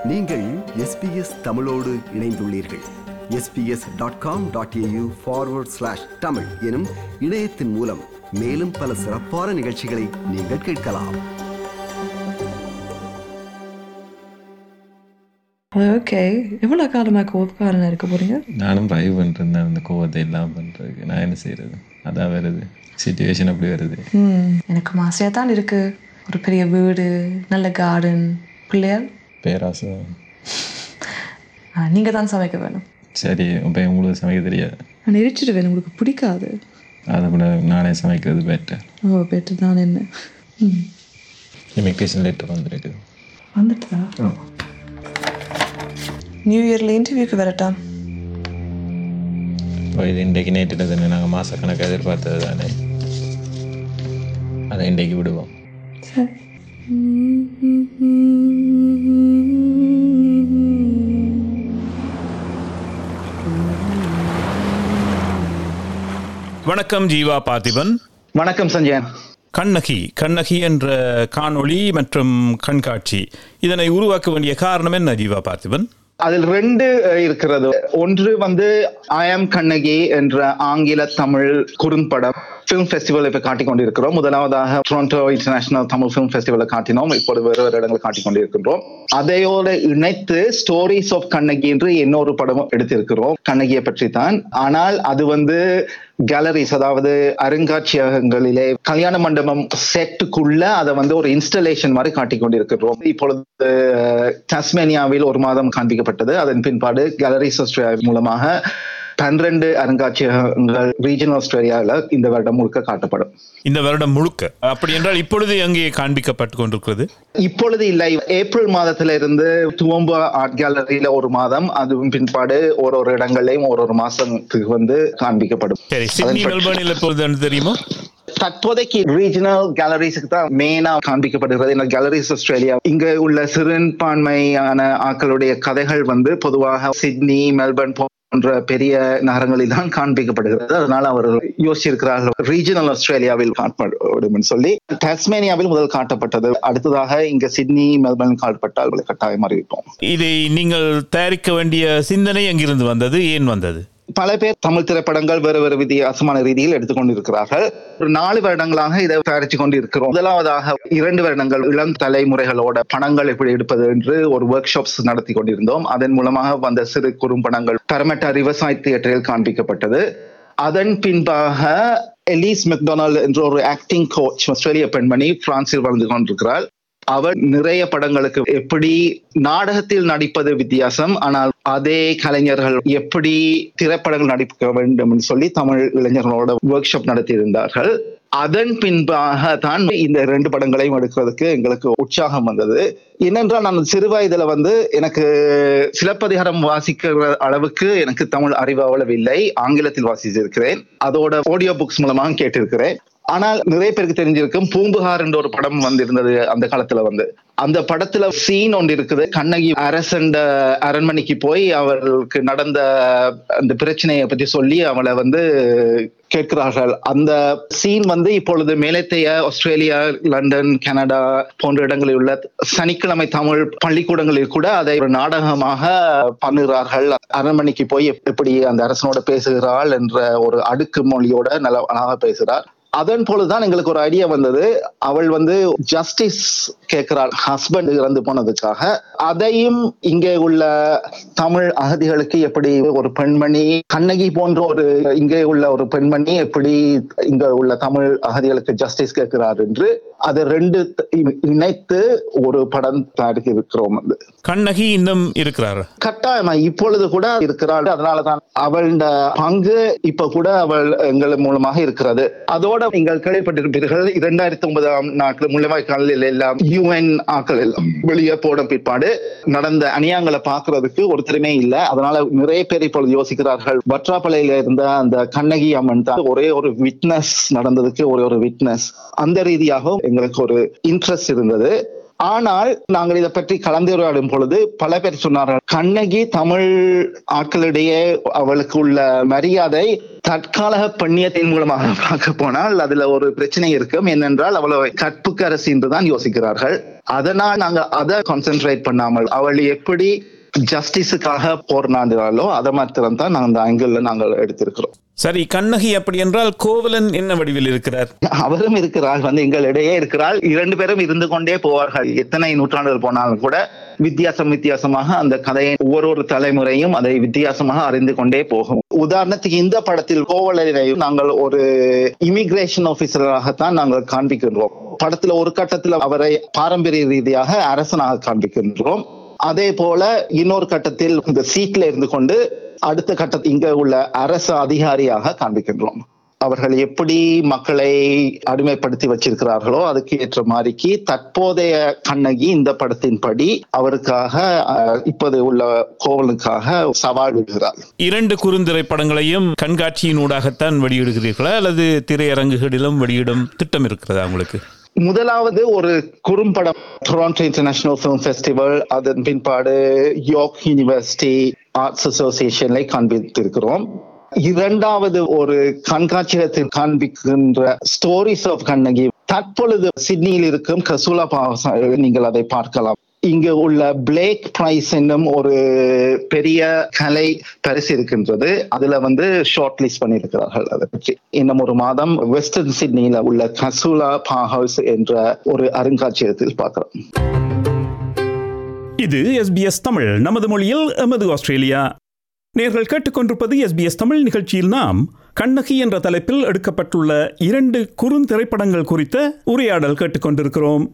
நீங்கள் எஸ்பிஎஸ் தமிழோடு இணைந்துள்ளீர்கள் SBS dot com dot AU forward slash Tamil எனும் இணையத்தின் மூலம் மேலும் பல சிறப்பான நிகழ்ச்சிகளை நீங்கள் கேட்கலாம் ஓகே எவ்வளோ காலமாக கோபக்காரனாக இருக்க போறீங்க நானும் ட்ரைவ் பண்ணிருந்தேன் அந்த கோவத்தை எல்லாம் பண்ணுறதுக்கு நான் என்ன செய்கிறது அதான் வருது சுச்சுவேஷன் அப்படி வருது ம் எனக்கு ஆசையாக தான் இருக்கு ஒரு பெரிய வீடு நல்ல கார்டன் பிள்ளையார் பேராசை நீங்கள் தான் சமைக்க வேணும் சரி இப்போ உங்களுக்கு சமைக்க தெரியாது நான் எரிச்சிடுவேன் உங்களுக்கு பிடிக்காது அதை விட நானே சமைக்கிறது பெட்டர் ஓ பெற்று தான் என்ன ம் இமிக்ரேஷன் லெட்டர் வந்திருக்கு வந்துட்டா நியூ இயரில் இன்டர்வியூக்கு வரட்டா இப்போ இது இன்றைக்கு நேற்று தானே நாங்கள் மாதக்கணக்காக எதிர்பார்த்தது தானே அதை இன்றைக்கு விடுவோம் சரி வணக்கம் ஜீவா பார்த்திபன் வணக்கம் சஞ்சயன் கண்ணகி கண்ணகி என்ற காணொளி மற்றும் கண்காட்சி இதனை உருவாக்க வேண்டிய காரணம் என்ன ஜீவா பார்த்திபன் அதில் ரெண்டு அஹ், இருக்கிறது ஒன்று வந்து ஐ ஆம் கண்ணகி என்ற ஆங்கில தமிழ் குறும்படம் ஃபிலிம் ஃபெஸ்டிவல் இப்ப காட்டிக் கொண்டிருக்கிறோம் முதலாவதாக டொரண்டோ இன்டர்நேஷனல் தமிழ் ஃபிலிம் ஃபெஸ்டிவலை காட்டினோம் இப்போது வேறு வேறு இடங்கள் காட்டிக் கொண்டிருக்கின்றோம் அதையோடு இணைத்து ஸ்டோரிஸ் ஆஃப் கண்ணகி என்று இன்னொரு படம் எடுத்திருக்கிறோம் கண்ணகியை பற்றி தான் ஆனால் அது வந்து கேலரிஸ் அதாவது அருங்காட்சியகங்களிலே கல்யாண மண்டபம் செட்டுக்குள்ள அதை வந்து ஒரு இன்ஸ்டலேஷன் மாதிரி காட்டிக் கொண்டிருக்கிறோம் இப்பொழுது டாஸ்மேனியாவில் ஒரு மாதம் காண்பிக்கப்பட்டது அதன் பின்பாடு கேலரிஸ் ஆஸ்திரேலியா மூலமாக பன்னிரண்டு அருங்காட்சியகங்கள் ரீஜனல் ஆஸ்திரேலியாவில் இந்த வருடம் முழுக்க காட்டப்படும் இந்த வருடம் முழுக்க அப்படி என்றால் இப்பொழுது எங்கே காண்பிக்கப்பட்டு கொண்டிருக்கிறது இப்பொழுது இல்லை ஏப்ரல் மாதத்துல இருந்து துவம்ப ஆர்ட் கேலரியில ஒரு மாதம் அதுவும் பின்பாடு ஒரு ஒரு இடங்களையும் ஒரு ஒரு மாசத்துக்கு வந்து காண்பிக்கப்படும் சரி சிட்னி அதன் மெல்பர்னில் எப்பொழுது தெரியுமா தற்போதைக்கு ரீஜனல் கேலரிஸுக்கு தான் மெயினா காண்பிக்கப்படுகிறது இந்த கேலரிஸ் ஆஸ்திரேலியா இங்க உள்ள சிறுபான்மையான ஆக்களுடைய கதைகள் வந்து பொதுவாக சிட்னி மெல்பர்ன் போன்ற பெரிய நகரங்களில் தான் காண்பிக்கப்படுகிறது அதனால அவர்கள் யோசிச்சிருக்கிறார்கள் ரீஜனல் ஆஸ்திரேலியாவில் காட்டப்படும் சொல்லி டாஸ்மேனியாவில் முதல் காட்டப்பட்டது அடுத்ததாக இங்க சிட்னி மெல்பர்ன் காட்டப்பட்டால் அவர்களை கட்டாயம் அறிவிப்போம் இதை நீங்கள் தயாரிக்க வேண்டிய சிந்தனை எங்கிருந்து வந்தது ஏன் வந்தது பல பேர் தமிழ் திரைப்படங்கள் வேறு வேறு வித்தியாசமான ரீதியில் எடுத்துக்கொண்டிருக்கிறார்கள் ஒரு நாலு வருடங்களாக இதை தயாரித்து கொண்டிருக்கிறோம் முதலாவதாக இரண்டு வருடங்கள் இளம் தலைமுறைகளோட படங்கள் எப்படி எடுப்பது என்று ஒரு ஒர்க் ஷாப்ஸ் நடத்தி கொண்டிருந்தோம் அதன் மூலமாக வந்த சிறு குறும்படங்கள் பரமட்டா விவசாய தியேட்டரில் காண்பிக்கப்பட்டது அதன் பின்பாக எலிஸ் மெக்டொனால்ட் என்ற ஒரு ஆக்டிங் கோச் ஆஸ்திரேலிய பெண்மணி பிரான்சில் வாழ்ந்து கொண்டிருக்கிறார் அவர் நிறைய படங்களுக்கு எப்படி நாடகத்தில் நடிப்பது வித்தியாசம் ஆனால் அதே கலைஞர்கள் எப்படி திரைப்படங்கள் நடிக்க வேண்டும் என்று சொல்லி தமிழ் இளைஞர்களோட ஒர்க் ஷாப் நடத்தியிருந்தார்கள் அதன் பின்பாக தான் இந்த ரெண்டு படங்களையும் எடுக்கிறதுக்கு எங்களுக்கு உற்சாகம் வந்தது ஏனென்றால் நான் சிறு வயதுல வந்து எனக்கு சிலப்பதிகாரம் வாசிக்கிற அளவுக்கு எனக்கு தமிழ் அறிவு அவ்வளவு இல்லை ஆங்கிலத்தில் வாசிச்சிருக்கிறேன் அதோட ஆடியோ புக்ஸ் மூலமாக கேட்டிருக்கிறேன் ஆனால் நிறைய பேருக்கு தெரிஞ்சிருக்கும் பூம்புகார் என்ற ஒரு படம் வந்திருந்தது அந்த காலத்துல வந்து அந்த படத்துல சீன் ஒன்று இருக்குது கண்ணகி அரசண்ட அரண்மனைக்கு போய் அவர்களுக்கு நடந்த அந்த பிரச்சனையை பத்தி சொல்லி அவளை வந்து கேட்கிறார்கள் அந்த சீன் வந்து இப்பொழுது மேலத்தைய ஆஸ்திரேலியா லண்டன் கனடா போன்ற இடங்களில் உள்ள சனிக்கிழமை தமிழ் பள்ளிக்கூடங்களில் கூட அதை ஒரு நாடகமாக பண்ணுகிறார்கள் அரண்மனைக்கு போய் எப்படி அந்த அரசனோட பேசுகிறாள் என்ற ஒரு அடுக்கு மொழியோட நல்ல அழகாக பேசுகிறார் அதன் பொழுதுதான் எங்களுக்கு ஒரு ஐடியா வந்தது அவள் வந்து ஜஸ்டிஸ் கேட்கிறாள் ஹஸ்பண்ட் இறந்து போனதுக்காக அதையும் இங்கே உள்ள தமிழ் அகதிகளுக்கு எப்படி ஒரு பெண்மணி கண்ணகி போன்ற ஒரு இங்கே உள்ள ஒரு பெண்மணி எப்படி இங்க உள்ள தமிழ் அகதிகளுக்கு ஜஸ்டிஸ் கேட்கிறார் என்று அதை ரெண்டு இ- இணைத்து ஒரு படம் தயாரிக்க இருக்கிறோம் வந்து கண்ணகி இன்னும் இருக்கிறார் கட்டாயமா இப்பொழுது கூட இருக்கிறாள் அதனாலதான் அவளோட பங்கு இப்ப கூட அவள் எங்கள் மூலமாக இருக்கிறது அதோட நீங்கள் கேள்விப்பட்டிருப்பீர்கள் இரண்டாயிரத்தி ஒன்பதாம் நாட்கள் முள்ளிவாய்க்காலில் எல்லாம் யூஎன் ஆக்கள் எல்லாம் வெளியே போன பிற்பாடு நடந்த அநியாயங்களை பார்க்கிறதுக்கு ஒருத்தருமே இல்லை அதனால நிறைய பேர் இப்பொழுது யோசிக்கிறார்கள் வற்றாப்பளையில இருந்த அந்த கண்ணகி அம்மன் தான் ஒரே ஒரு விட்னஸ் நடந்ததுக்கு ஒரே ஒரு விட்னஸ் அந்த ரீதியாகவும் எங்களுக்கு ஒரு இன்ட்ரெஸ்ட் இருந்தது ஆனால் நாங்கள் இதை பற்றி கலந்துரையாடும் பொழுது பல பேர் சொன்னார்கள் கண்ணகி தமிழ் ஆட்களிடையே அவளுக்கு உள்ள மரியாதை தற்கால பெண்ணியத்தின் மூலமாக பார்க்க போனால் அதுல ஒரு பிரச்சனை இருக்கும் என்னென்றால் அவ்வளவு கற்புக்கரசி என்று தான் யோசிக்கிறார்கள் அதனால் நாங்க அதை கான்சென்ட்ரேட் பண்ணாமல் அவள் எப்படி ஜஸ்டிஸுக்காக போராடுறாளோ அதை மாத்திரம் தான் நாங்கள் அந்த ஆங்கிள் நாங்கள் எடுத்திருக்கிறோம் சரி கண்ணகி அப்படி என்றால் கோவலன் என்ன வடிவில் இருக்கிறார் அவரும் இருக்கிறார் வந்து எங்களிடையே இருக்கிறாள் இரண்டு பேரும் இருந்து கொண்டே போவார்கள் எத்தனை நூற்றாண்டுகள் போனாலும் கூட வித்தியாசம் வித்தியாசமாக அந்த கதையை ஒவ்வொரு ஒரு தலைமுறையும் அதை வித்தியாசமாக அறிந்து கொண்டே போகும் உதாரணத்துக்கு இந்த படத்தில் கோவலனை நாங்கள் ஒரு இமிகிரேஷன் ஆபீசராகத்தான் நாங்கள் காண்பிக்கின்றோம் படத்துல ஒரு கட்டத்தில் அவரை பாரம்பரிய ரீதியாக அரசனாக காண்பிக்கின்றோம் அதே போல இன்னொரு கட்டத்தில் இந்த சீட்ல இருந்து கொண்டு அடுத்த கட்டத்தில் இங்க உள்ள அரசு அதிகாரியாக காண்பிக்கின்றோம் அவர்கள் எப்படி மக்களை அடிமைப்படுத்தி வச்சிருக்கிறார்களோ அதுக்கு ஏற்ற மாதிரிக்கு தற்போதைய கண்ணகி இந்த படத்தின்படி அவருக்காக அஹ், இப்போது உள்ள கோவலுக்காக சவால் விடுகிறார் இரண்டு குறுந்திரைப்படங்களையும் கண்காட்சியின் ஊடாகத்தான் வெளியிடுகிறீர்களா அல்லது திரையரங்குகளிலும் வெளியிடும் திட்டம் இருக்கிறதா உங்களுக்கு முதலாவது ஒரு குறும்படம் டொராண்டோ இன்டர்நேஷனல் ஃபிலிம் ஃபெஸ்டிவல் அதன் பின்பாடு யோக் யூனிவர்சிட்டி ஆர்ட்ஸ் அசோசியேஷன்ல காண்பித்திருக்கிறோம் இரண்டாவது ஒரு கண்காட்சியகத்தில் காண்பிக்கின்ற ஸ்டோரிஸ் ஆஃப் கண்ணகி தற்பொழுது சிட்னியில் இருக்கும் கசூலா பாவசா நீங்கள் அதை பார்க்கலாம் இங்கு உள்ள பிளேக் பிரைஸ் என்னும் ஒரு பெரிய கலை பரிசு இருக்கின்றது அதுல வந்து ஷார்ட் லிஸ்ட் பண்ணியிருக்கிறார்கள் அதை பற்றி இன்னும் ஒரு மாதம் வெஸ்டர்ன் சிட்னியில உள்ள கசூலா பா ஹவுஸ் என்ற ஒரு அருங்காட்சியகத்தில் பார்க்கிறோம் இது எஸ்பிஎஸ் தமிழ் நமது மொழியில் எமது ஆஸ்திரேலியா நேர்கள் கேட்டுக்கொண்டிருப்பது எஸ்பிஎஸ் தமிழ் நிகழ்ச்சியில் நாம் கண்ணகி என்ற தலைப்பில் எடுக்கப்பட்டுள்ள இரண்டு குறுந்திரைப்படங்கள் குறித்த உரையாடல் கேட்டுக்கொண்டிருக்கிறோம்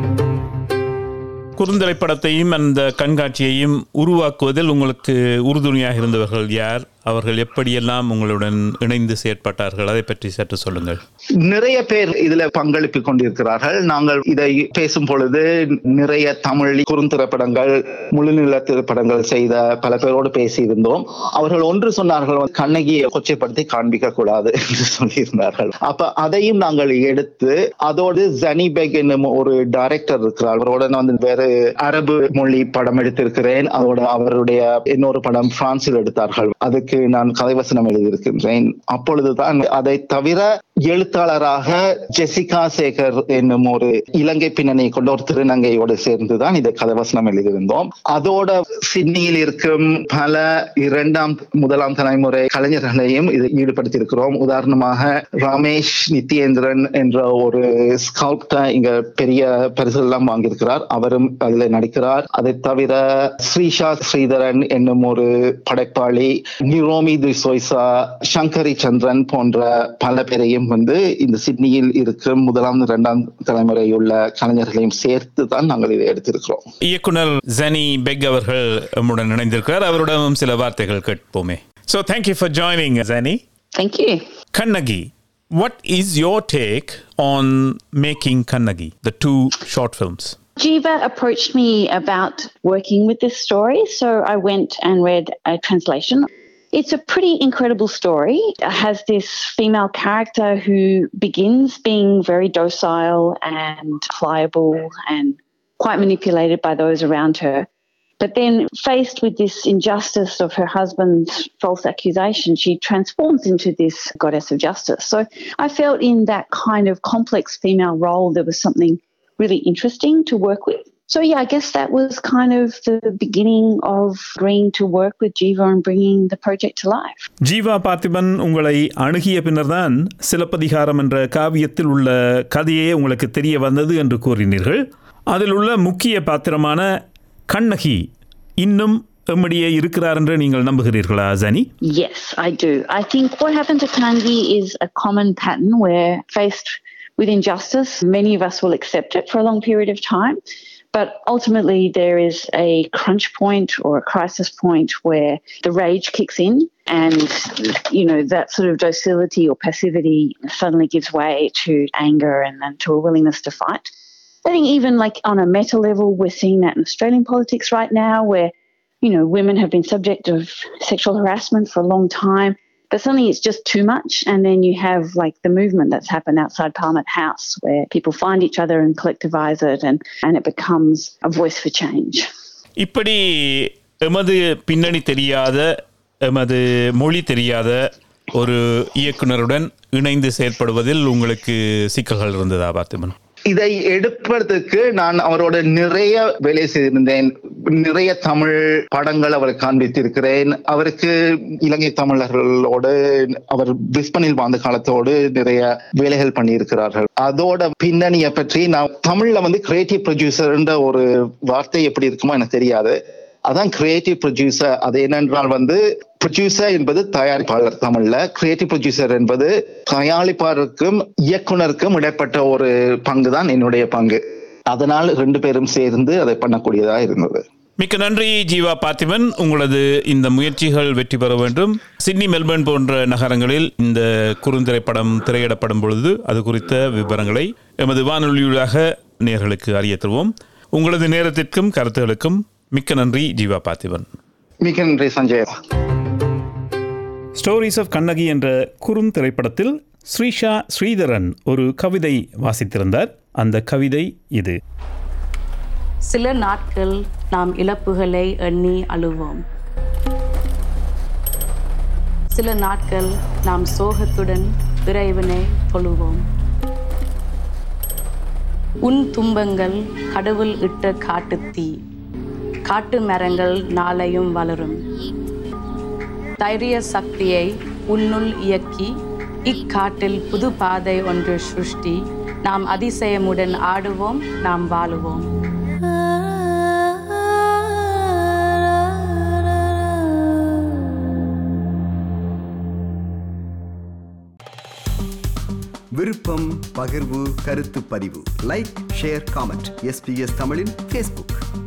குறுந்திரைப்படத்தையும் அந்த கண்காட்சியையும் உருவாக்குவதில் உங்களுக்கு உறுதுணையாக இருந்தவர்கள் யார் அவர்கள் எப்படியெல்லாம் உங்களுடன் இணைந்து செயற்பட்டார்கள் அதை பற்றி சற்று சொல்லுங்கள் நிறைய பேர் இதுல பங்களிப்பு கொண்டிருக்கிறார்கள் நாங்கள் இதை பேசும் பொழுது நிறைய தமிழ் குறுந்திரைப்படங்கள் முழுநில திரைப்படங்கள் செய்த பல பேரோடு பேசியிருந்தோம் அவர்கள் ஒன்று சொன்னார்கள் கண்ணகியை கொச்சைப்படுத்தி காண்பிக்க கூடாது என்று சொல்லியிருந்தார்கள் அப்ப அதையும் நாங்கள் எடுத்து அதோடு ஜனி பெக் என்னும் ஒரு டைரக்டர் இருக்கிறார் அவரோட நான் வந்து வேறு அரபு மொழி படம் எடுத்திருக்கிறேன் அதோட அவருடைய இன்னொரு படம் பிரான்சில் எடுத்தார்கள் அதுக்கு நான் கதைவசனம் எழுதியிருக்கின்றேன் அப்பொழுதுதான் அதை தவிர எழுத்தாளராக ஜெசிகா சேகர் என்னும் ஒரு இலங்கை பின்னணி கொண்ட ஒரு திருநங்கையோடு சேர்ந்துதான் இதை கதைவசனம் எழுதியிருந்தோம் அதோட சிட்னியில் இருக்கும் பல இரண்டாம் முதலாம் தலைமுறை கலைஞர்களையும் இதை ஈடுபடுத்தியிருக்கிறோம் உதாரணமாக ரமேஷ் நித்யேந்திரன் என்ற ஒரு ஸ்கல்ப்டர் இங்க பெரிய பரிசுகள் வாங்கியிருக்கிறார் அவரும் அதுல நடிக்கிறார் அதை தவிர ஸ்ரீஷா ஸ்ரீதரன் என்னும் ஒரு படைப்பாளி நிரோமி துசோய்சா சங்கரி சந்திரன் போன்ற பல பேரையும் வந்து இந்த சிட்னியில் இருக்கும் முதலாம் இரண்டாம் தலைமுறையுள்ள கலைஞர்களையும் சேர்த்து தான் நாங்கள் இதை எடுத்திருக்கிறோம் இயக்குனர் ஜனி பெக் அவர்கள் நம்முடன் இணைந்திருக்கிறார் அவரிடம் சில வார்த்தைகள் கேட்போமே ஸோ தேங்க்யூ ஃபார் ஜாயினிங் ஜனி Thank you. Kannagi, what is your take on making Kannagi, the two short films? Jiva approached me about working with this story, so I went and read a translation. It's a pretty incredible story. It has this female character who begins being very docile and pliable and quite manipulated by those around her. But then, faced with this injustice of her husband's false accusation, she transforms into this goddess of justice. So I felt in that kind of complex female role, there was something really interesting to work with. So, yeah, I guess that was kind of the beginning of agreeing to work with Jiva and bringing the project to life. Jeeva Parthiban உங்களை அணுகிய பின்னர்தான் சிலப்பதிகாரம் என்ற காவியத்தில் உள்ள கதையே உங்களுக்கு தெரிய வந்தது என்று கூறினீர்கள் அதில் உள்ள முக்கிய பாத்திரமான கண்ணகி இன்னும் எம்மிடையே இருக்கிறார் என்று நீங்கள் நம்புகிறீர்களா ஜனி Yes, I do. I think what happened to Kangi is a common pattern where faced with injustice, many of us will accept it for a long period of time. But ultimately, there is a crunch point or a crisis point where the rage kicks in, and you know that sort of docility or passivity suddenly gives way to anger and, and to a willingness to fight. I think even like on a meta level, we're seeing that in Australian politics right now, where you know women have been subject of sexual harassment for a long time, but suddenly it's just too much, and then you have like the movement that's happened outside Parliament House, where people find each other and collectivise it, and and it becomes a voice for change. இப்படி எமது பின்னணி தெரியாத எமது மொழி தெரியாத ஒரு இயக்குனருடன் இணைந்து செயல்படுவதில் உங்களுக்கு சிக்கல்கள் இருந்ததா பார்த்திபன் இதை எடுப்பதற்கு நான் அவரோட நிறைய வேலை செய்திருந்தேன் நிறைய தமிழ் படங்கள் அவர் காண்பித்திருக்கிறேன் அவருக்கு இலங்கை தமிழர்களோடு அவர் பிரிஸ்பனில் வாழ்ந்த காலத்தோடு நிறைய வேலைகள் பண்ணியிருக்கிறார்கள் அதோட பின்னணியை பற்றி நான் தமிழ்ல வந்து கிரியேட்டிவ் ப்ரொடியூசர்ன்ற ஒரு வார்த்தை எப்படி இருக்குமோ எனக்கு தெரியாது அதான் கிரியேட்டிவ் ப்ரொடியூசர் அது என்னென்றால் வந்து ப்ரொடியூசர் என்பது தயாரிப்பாளர் தமிழ்ல கிரியேட்டிவ் ப்ரொடியூசர் என்பது தயாரிப்பாளருக்கும் இயக்குனருக்கும் இடைப்பட்ட ஒரு பங்கு தான் என்னுடைய பங்கு அதனால் ரெண்டு பேரும் சேர்ந்து அதை பண்ணக்கூடியதா இருந்தது மிக்க நன்றி ஜீவா பார்த்திபன் உங்களது இந்த முயற்சிகள் வெற்றி பெற வேண்டும் சிட்னி மெல்பர்ன் போன்ற நகரங்களில் இந்த குறுந்திரைப்படம் திரையிடப்படும் பொழுது அது குறித்த விவரங்களை எமது வானொலியூடாக நேர்களுக்கு அறிய தருவோம் உங்களது நேரத்திற்கும் கருத்துகளுக்கும் மிக்க நன்றி ஜீவா பார்த்திபன் மிக நன்றி சஞ்சய் ஸ்டோரிஸ் ஆஃப் கண்ணகி என்ற குறும் திரைப்படத்தில் ஸ்ரீஷா ஸ்ரீதரன் ஒரு கவிதை வாசித்திருந்தார் அந்த கவிதை இது சில நாட்கள் நாம் இழப்புகளை எண்ணி அழுவோம் சில நாட்கள் நாம் சோகத்துடன் இறைவனை தொழுவோம் உன் துன்பங்கள் கடவுள் இட்ட காட்டுத்தீ காட்டு மரங்கள் நாளையும் வளரும் தைரிய சக்தியை உன்னுள் இயக்கி இக்காட்டில் புது பாதை ஒன்று சிருஷ்டி நாம் அதிசயமுடன் ஆடுவோம் நாம் வாழுவோம் விருப்பம் பகிர்வு கருத்து பதிவு லைக் ஷேர் காமெண்ட் எஸ்பிஎஸ் தமிழின் ஃபேஸ்புக்